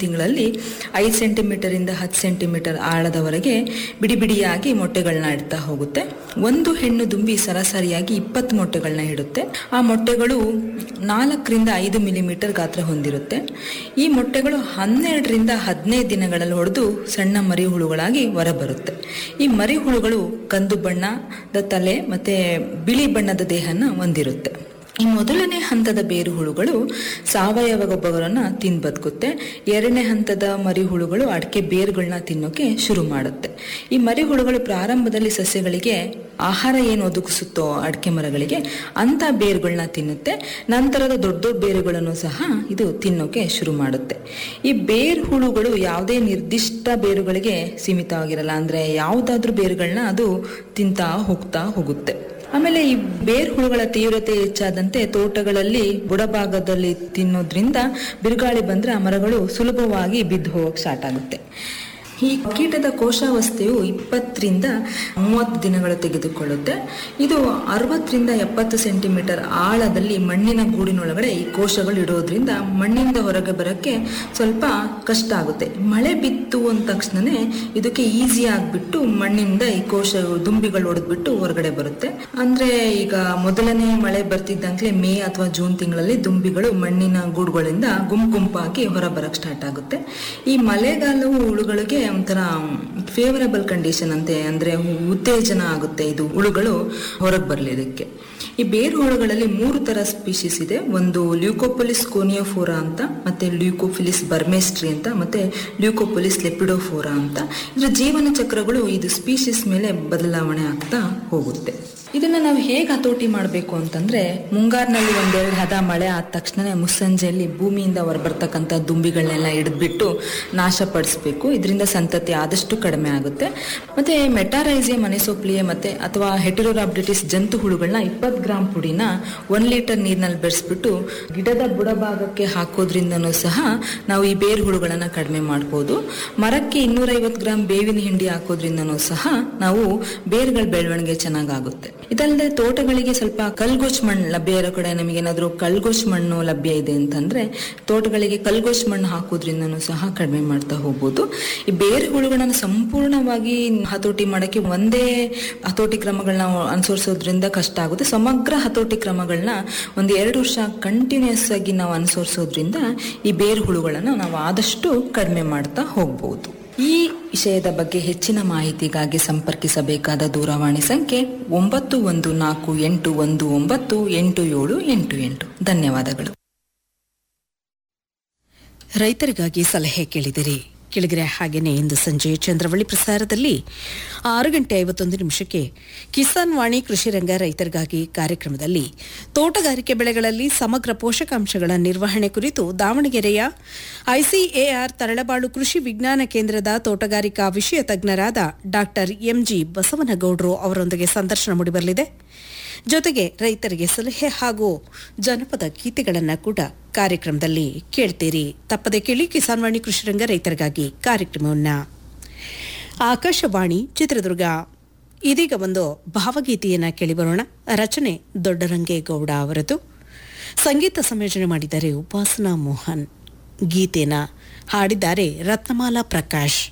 ತಿಂಗಳಲ್ಲಿ ಐದು ಸೆಂಟಿಮೀಟರಿಂದ ಹತ್ತು ಸೆಂಟಿಮೀಟರ್ ಆಳದವರೆಗೆ ಬಿಡಿ ಬಿಡಿಯಾಗಿ ಮೊಟ್ಟೆಗಳನ್ನ ಇಡ್ತಾ ಹೋಗುತ್ತೆ ಒಂದು ಹೆಣ್ಣು ದುಂಬಿ ಸರಾಸರಿಯಾಗಿ ಇಪ್ಪತ್ತು ಮೊಟ್ಟೆಗಳನ್ನ ಇಡುತ್ತೆ ಆ ಮೊಟ್ಟೆಗಳು ನಾಲ್ಕರಿಂದ ಐದು ಮಿಲಿಮೀಟರ್ ಗಾತ್ರ ಹೊಂದಿರುತ್ತೆ ಈ ಮೊಟ್ಟೆಗಳು ಹನ್ನೆರಡರಿಂದ ಹದಿನೈದು ದಿನಗಳಲ್ಲಿ ಹೊಡೆದು ಸಣ್ಣ ಮರಿ ಹುಳುಗಳಾಗಿ ಹೊರಬರುತ್ತೆ ಈ ಮರಿ ಹುಳುಗಳು ಕಂದು ಬಣ್ಣದ ತಲೆ ಮತ್ತೆ ಬಿಳಿ ಬಣ್ಣದ ದೇಹನ ಹೊಂದಿರುತ್ತೆ ಈ ಮೊದಲನೇ ಹಂತದ ಬೇರು ಹುಳುಗಳು ಸಾವಯವ ಗೊಬ್ಬರವನ್ನು ತಿಂದು ಬದುಕುತ್ತೆ ಎರಡನೇ ಹಂತದ ಮರಿ ಹುಳುಗಳು ಅಡಿಕೆ ಬೇರುಗಳನ್ನ ತಿನ್ನೋಕೆ ಶುರು ಮಾಡುತ್ತೆ ಈ ಮರಿ ಹುಳುಗಳು ಪ್ರಾರಂಭದಲ್ಲಿ ಸಸ್ಯಗಳಿಗೆ ಆಹಾರ ಏನು ಒದಗಿಸುತ್ತೋ ಅಡಿಕೆ ಮರಗಳಿಗೆ ಅಂತ ಬೇರುಗಳನ್ನ ತಿನ್ನುತ್ತೆ ನಂತರದ ದೊಡ್ಡ ದೊಡ್ಡ ಬೇರುಗಳನ್ನು ಸಹ ಇದು ತಿನ್ನೋಕೆ ಶುರು ಮಾಡುತ್ತೆ ಈ ಬೇರು ಹುಳುಗಳು ಯಾವುದೇ ನಿರ್ದಿಷ್ಟ ಬೇರುಗಳಿಗೆ ಸೀಮಿತವಾಗಿರಲ್ಲ ಅಂದ್ರೆ ಯಾವುದಾದ್ರೂ ಬೇರುಗಳನ್ನ ಅದು ತಿಂತಾ ಹೋಗ್ತಾ ಹೋಗುತ್ತೆ ಆಮೇಲೆ ಈ ಬೇರ್ ಹುಳುಗಳ ತೀವ್ರತೆ ಹೆಚ್ಚಾದಂತೆ ತೋಟಗಳಲ್ಲಿ ಬುಡಭಾಗದಲ್ಲಿ ತಿನ್ನೋದ್ರಿಂದ ಬಿರುಗಾಳಿ ಬಂದ್ರೆ ಆ ಮರಗಳು ಸುಲಭವಾಗಿ ಬಿದ್ದು ಹೋಗಕ್ಕೆ ಸ್ಟಾರ್ಟ್ ಆಗುತ್ತೆ ಈ ಕೀಟದ ಕೋಶಾವಸ್ಥೆಯು ಇಪ್ಪತ್ತರಿಂದ ಮೂವತ್ತು ದಿನಗಳು ತೆಗೆದುಕೊಳ್ಳುತ್ತೆ ಇದು ಅರವತ್ತರಿಂದ ಎಪ್ಪತ್ತು ಸೆಂಟಿಮೀಟರ್ ಆಳದಲ್ಲಿ ಮಣ್ಣಿನ ಗೂಡಿನೊಳಗಡೆ ಈ ಕೋಶಗಳು ಇಡೋದ್ರಿಂದ ಮಣ್ಣಿಂದ ಹೊರಗೆ ಬರೋಕ್ಕೆ ಸ್ವಲ್ಪ ಕಷ್ಟ ಆಗುತ್ತೆ ಮಳೆ ಬಿತ್ತು ಅಂದ ತಕ್ಷಣನೇ ಇದಕ್ಕೆ ಈಸಿ ಆಗಿಬಿಟ್ಟು ಮಣ್ಣಿಂದ ಈ ಕೋಶ ದುಂಬಿಗಳು ಹೊಡೆದ್ಬಿಟ್ಟು ಹೊರಗಡೆ ಬರುತ್ತೆ ಅಂದ್ರೆ ಈಗ ಮೊದಲನೇ ಮಳೆ ಬರ್ತಿದ್ದಂಗ್ಲೇ ಮೇ ಅಥವಾ ಜೂನ್ ತಿಂಗಳಲ್ಲಿ ದುಂಬಿಗಳು ಮಣ್ಣಿನ ಗೂಡುಗಳಿಂದ ಗುಂಪು ಗುಂಪಾಗಿ ಹೊರ ಬರಕ್ ಸ್ಟಾರ್ಟ್ ಆಗುತ್ತೆ ಈ ಮಳೆಗಾಲವು ಹುಳುಗಳಿಗೆ ಒಂಥರ ಫೇವರಬಲ್ ಕಂಡೀಷನ್ ಅಂತೆ ಅಂದ್ರೆ ಉತ್ತೇಜನ ಆಗುತ್ತೆ ಇದು ಹುಳುಗಳು ಹೊರಗೆ ಬರಲಿದಕ್ಕೆ ಈ ಬೇರು ಹುಳುಗಳಲ್ಲಿ ಮೂರು ತರ ಸ್ಪೀಶೀಸ್ ಇದೆ ಒಂದು ಲ್ಯೂಕೋಪೊಲಿಸ್ ಕೋನಿಯೋಫೋರಾ ಅಂತ ಮತ್ತೆ ಲ್ಯೂಕೋಫಿಲಿಸ್ ಬರ್ಮೆಸ್ಟ್ರಿ ಅಂತ ಮತ್ತೆ ಲ್ಯೂಕೋಪೊಲಿಸ್ ಲೆಪಿಡೋಫೋರಾ ಅಂತ ಇದರ ಜೀವನ ಚಕ್ರಗಳು ಇದು ಸ್ಪೀಶೀಸ್ ಮೇಲೆ ಬದಲಾವಣೆ ಆಗ್ತಾ ಹೋಗುತ್ತೆ ಇದನ್ನ ನಾವು ಹೇಗೆ ಹತೋಟಿ ಮಾಡಬೇಕು ಅಂತಂದ್ರೆ ಮುಂಗಾರಿನಲ್ಲಿ ಒಂದೆರಡು ಹದ ಮಳೆ ಆದ ತಕ್ಷಣ ಮುಸ್ಸಂಜೆಯಲ್ಲಿ ಭೂಮಿಯಿಂದ ಹೊರಬರ್ತಕ್ಕಂಥ ದುಂಬಿಗಳನ್ನೆಲ್ಲ ಹಿಡಿದ್ಬಿಟ್ಟು ನಾಶಪಡಿಸ್ಬೇಕು ಇದರಿಂದ ಸಂತತಿ ಆದಷ್ಟು ಕಡಿಮೆ ಆಗುತ್ತೆ ಮತ್ತೆ ಮೆಟಾರೈಸಿಯಂ ಮನೆಸೋಪ್ಲಿಯೆ ಮತ್ತೆ ಅಥವಾ ಹೆಟೆರೋರಾಬ್ಡಿಟಿಸ್ ಜಂತು ಹುಳುಗಳನ್ನ ಇಪ್ಪತ್ತು ಗ್ರಾಂ ಪುಡಿನ ಒಂದ್ ಲೀಟರ್ ನೀರಿನಲ್ಲಿ ಬೆರೆಸ್ಬಿಟ್ಟು ಗಿಡದ ಬುಡಭಾಗಕ್ಕೆ ಹಾಕೋದ್ರಿಂದನೂ ಸಹ ನಾವು ಈ ಬೇರು ಹುಳುಗಳನ್ನ ಕಡಿಮೆ ಮಾಡ್ಬೋದು ಮರಕ್ಕೆ ಇನ್ನೂರೈವತ್ತು ಗ್ರಾಂ ಬೇವಿನ ಹಿಂಡಿ ಹಾಕೋದ್ರಿಂದನೂ ಸಹ ನಾವು ಬೇರುಗಳ ಬೆಳವಣಿಗೆ ಚೆನ್ನಾಗಾಗುತ್ತೆ ಇದಲ್ಲದೆ ತೋಟಗಳಿಗೆ ಸ್ವಲ್ಪ ಕಲ್ಗೋಚ್ ಮಣ್ಣು ಲಭ್ಯ ಇರೋ ಕಡೆ ನಮಗೆ ಏನಾದರೂ ಕಲ್ಗೋಚ್ ಮಣ್ಣು ಲಭ್ಯ ಇದೆ ಅಂತಂದ್ರೆ ತೋಟಗಳಿಗೆ ಕಲ್ಗೋಚ್ ಮಣ್ಣು ಹಾಕೋದ್ರಿಂದನೂ ಸಹ ಕಡಿಮೆ ಮಾಡ್ತಾ ಹೋಗ್ಬೋದು ಈ ಬೇರೆ ಹುಳುಗಳನ್ನ ಸಂಪೂರ್ಣವಾಗಿ ಹತೋಟಿ ಮಾಡಕ್ಕೆ ಒಂದೇ ಹತೋಟಿ ಕ್ರಮಗಳನ್ನ ಅನುಸರಿಸೋದ್ರಿಂದ ಕಷ್ಟ ಆಗುತ್ತೆ ಸಮಗ್ರ ಹತೋಟಿ ಕ್ರಮಗಳನ್ನ ಒಂದು ಎರಡು ವರ್ಷ ಕಂಟಿನ್ಯೂಸ್ ಆಗಿ ನಾವು ಅನುಸರಿಸೋದ್ರಿಂದ ಈ ಬೇರು ಹುಳುಗಳನ್ನ ನಾವು ಆದಷ್ಟು ಕಡಿಮೆ ಮಾಡ್ತಾ ಹೋಗ್ಬೋದು ಈ ವಿಷಯದ ಬಗ್ಗೆ ಹೆಚ್ಚಿನ ಮಾಹಿತಿಗಾಗಿ ಸಂಪರ್ಕಿಸಬೇಕಾದ ದೂರವಾಣಿ ಸಂಖ್ಯೆ ಒಂಬತ್ತು ಒಂದು ನಾಲ್ಕು ಎಂಟು ಒಂದು ಒಂಬತ್ತು ಎಂಟು ಏಳು ಎಂಟು ಎಂಟು ಧನ್ಯವಾದಗಳು ರೈತರಿಗಾಗಿ ಸಲಹೆ ಕೇಳಿದಿರಿ ಕೆಳಗರೆ ಹಾಗೇನೆ ಇಂದು ಸಂಜೆ ಚಂದ್ರವಳ್ಳಿ ಪ್ರಸಾರದಲ್ಲಿ ಆರು ಗಂಟೆ ಐವತ್ತೊಂದು ನಿಮಿಷಕ್ಕೆ ಕಿಸಾನ್ ವಾಣಿ ಕೃಷಿ ರಂಗ ರೈತರಿಗಾಗಿ ಕಾರ್ಯಕ್ರಮದಲ್ಲಿ ತೋಟಗಾರಿಕೆ ಬೆಳೆಗಳಲ್ಲಿ ಸಮಗ್ರ ಪೋಷಕಾಂಶಗಳ ನಿರ್ವಹಣೆ ಕುರಿತು ದಾವಣಗೆರೆಯ ಐಸಿಎಆರ್ ತರಳಬಾಳು ಕೃಷಿ ವಿಜ್ಞಾನ ಕೇಂದ್ರದ ತೋಟಗಾರಿಕಾ ವಿಷಯ ತಜ್ಞರಾದ ಡಾಕ್ಟರ್ ಎಂಜಿ ಬಸವನಗೌಡರು ಅವರೊಂದಿಗೆ ಸಂದರ್ಶನ ಮೂಡಿಬರಲಿದೆ ಜೊತೆಗೆ ರೈತರಿಗೆ ಸಲಹೆ ಹಾಗೂ ಜನಪದ ಗೀತೆಗಳನ್ನು ಕೂಡ ಕಾರ್ಯಕ್ರಮದಲ್ಲಿ ಕೇಳ್ತೀರಿ ತಪ್ಪದೆ ಕೇಳಿ ಕಿಸಾನ್ ವಾಣಿ ಕೃಷಿರಂಗ ರೈತರಿಗಾಗಿ ಕಾರ್ಯಕ್ರಮವನ್ನ ಆಕಾಶವಾಣಿ ಚಿತ್ರದುರ್ಗ ಇದೀಗ ಒಂದು ಭಾವಗೀತೆಯನ್ನ ಕೇಳಿಬರೋಣ ರಚನೆ ದೊಡ್ಡರಂಗೇಗೌಡ ಅವರದು ಸಂಗೀತ ಸಂಯೋಜನೆ ಮಾಡಿದ್ದಾರೆ ಉಪಾಸನಾ ಮೋಹನ್ ಗೀತೆನ ಹಾಡಿದ್ದಾರೆ ರತ್ನಮಾಲಾ ಪ್ರಕಾಶ್